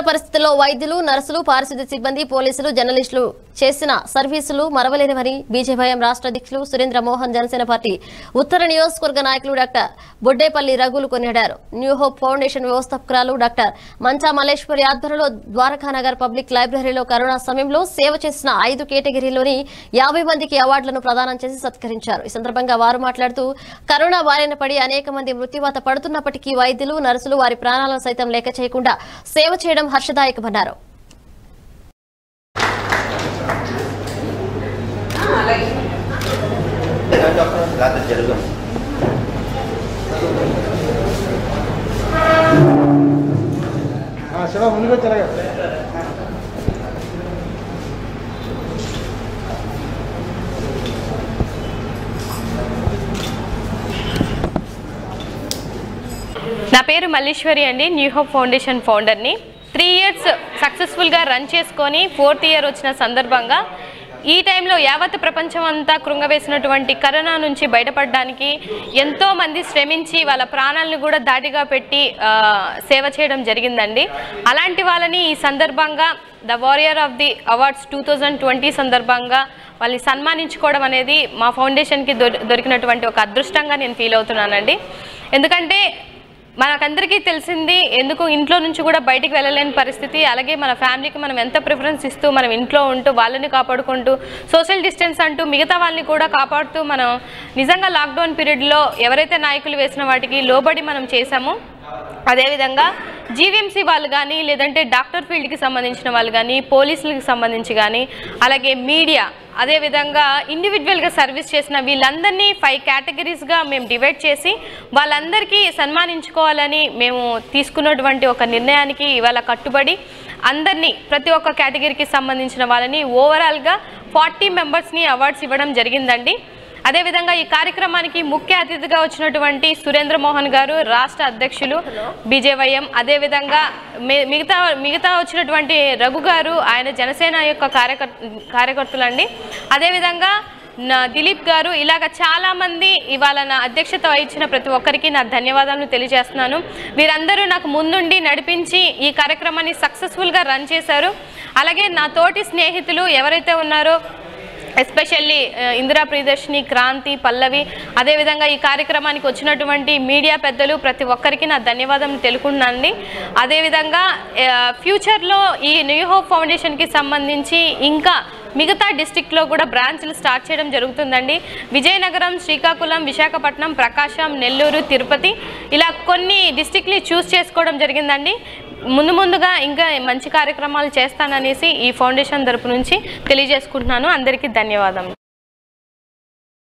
పరిస్థితుల్లో వైద్యులు నర్సులు పారిశుద్ధ్య సిబ్బంది పోలీసులు జర్నలిస్టులు చేసిన సర్వీసులు మరవలేనివని బీజేపీఎం రాష్ట్ర అధ్యక్షులు సురేంద్ర మోహన్ జనసేన పార్టీ ఉత్తర నియోజకవర్గ నాయకులు డాక్టర్ బొడ్డేపల్లి రఘులు కొనియాడారు న్యూ హోప్ ఫౌండేషన్ వ్యవస్థాపకురాలు డాక్టర్ మంచా మల్లేశ్వరి ఆధ్వర్యంలో ద్వారకానగర్ పబ్లిక్ లైబ్రరీలో కరోనా సమయంలో సేవ చేసిన ఐదు కేటగిరీలోని యాభై మందికి అవార్డులను ప్రదానం చేసి సత్కరించారు ఈ సందర్భంగా వారు మాట్లాడుతూ కరోనా బారిన పడి అనేక మంది మృత్యువాత పడుతున్నప్పటికీ వైద్యులు నర్సులు వారి ప్రాణాలను సైతం లెక్క చేయకుండా సేవ చేయడం హర్షదాయకమన్నారు రాత్రి జరుగం శివ ముందుకు వచ్చారా నా పేరు మల్లీశ్వరి అండి న్యూ హోప్ ఫౌండేషన్ ఫౌండర్ని త్రీ ఇయర్స్ సక్సెస్ఫుల్గా రన్ చేసుకొని ఫోర్త్ ఇయర్ వచ్చిన సందర్భంగా ఈ టైంలో యావత్ ప్రపంచం అంతా కృంగవేసినటువంటి కరోనా నుంచి బయటపడడానికి ఎంతో మంది శ్రమించి వాళ్ళ ప్రాణాలను కూడా దాటిగా పెట్టి ఆ, సేవ చేయడం జరిగిందండి అలాంటి వాళ్ళని ఈ సందర్భంగా the warrior of the awards two thousand twenty సందర్భంగా వాళ్ళని సన్మానించుకోవడం అనేది మా ఫౌండేషన్కి దొరి దొరికినటువంటి ఒక అదృష్టంగా నేను ఫీల్ అవుతున్నానండి ఎందుకంటే మనకందరికీ తెలిసింది ఎందుకు ఇంట్లో నుంచి కూడా బయటికి వెళ్ళలేని పరిస్థితి అలాగే మన ఫ్యామిలీకి మనం ఎంత ప్రిఫరెన్స్ ఇస్తూ మనం ఇంట్లో ఉంటూ వాళ్ళని కాపాడుకుంటూ సోషల్ డిస్టెన్స్ అంటూ మిగతా వాళ్ళని కూడా కాపాడుతూ మనం నిజంగా లాక్డౌన్ పీరియడ్లో ఎవరైతే నాయకులు వేసిన వాటికి లోబడి మనం చేశామో అదేవిధంగా జీవీఎంసీ వాళ్ళు కానీ లేదంటే డాక్టర్ ఫీల్డ్కి సంబంధించిన వాళ్ళు కానీ పోలీసులకు సంబంధించి కానీ అలాగే మీడియా అదేవిధంగా ఇండివిజువల్గా సర్వీస్ చేసిన వీళ్ళందరినీ ఫైవ్ కేటగిరీస్గా మేము డివైడ్ చేసి వాళ్ళందరికీ సన్మానించుకోవాలని మేము తీసుకున్నటువంటి ఒక నిర్ణయానికి ఇవాళ కట్టుబడి అందరినీ ప్రతి ఒక్క కేటగిరీకి సంబంధించిన వాళ్ళని ఓవరాల్గా ఫార్టీ మెంబర్స్ని అవార్డ్స్ ఇవ్వడం జరిగిందండి అదేవిధంగా ఈ కార్యక్రమానికి ముఖ్య అతిథిగా వచ్చినటువంటి సురేంద్ర మోహన్ గారు రాష్ట్ర అధ్యక్షులు బీజేవైఎం అదేవిధంగా మి- మిగతా మిగతా వచ్చినటువంటి రఘు గారు ఆయన జనసేన యొక్క కార్యకర్ కార్యకర్తలండి అదేవిధంగా నా దిలీప్ గారు ఇలాగ చాలామంది ఇవాళ నా అధ్యక్షత వహించిన ప్రతి ఒక్కరికి నా ధన్యవాదాలు తెలియజేస్తున్నాను వీరందరూ నాకు ముందుండి నడిపించి ఈ కార్యక్రమాన్ని సక్సెస్ఫుల్గా రన్ చేశారు అలాగే నా తోటి స్నేహితులు ఎవరైతే ఉన్నారో ఎస్పెషల్లీ ఇందిరా ప్రియదర్శిని క్రాంతి పల్లవి అదేవిధంగా ఈ కార్యక్రమానికి వచ్చినటువంటి మీడియా పెద్దలు ప్రతి ఒక్కరికి నా ధన్యవాదం తెలుపుకున్నానండి అదేవిధంగా ఫ్యూచర్లో ఈ న్యూ హోప్ ఫౌండేషన్కి సంబంధించి ఇంకా మిగతా డిస్టిక్లో కూడా బ్రాంచ్లు స్టార్ట్ చేయడం జరుగుతుందండి విజయనగరం శ్రీకాకుళం విశాఖపట్నం ప్రకాశం నెల్లూరు తిరుపతి ఇలా కొన్ని డిస్టిక్ని చూస్ చేసుకోవడం జరిగిందండి ముందు ముందుగా ఇంకా మంచి కార్యక్రమాలు చేస్తాననేసి ఈ ఫౌండేషన్ తరపు నుంచి తెలియజేసుకుంటున్నాను అందరికీ ధన్యవాదం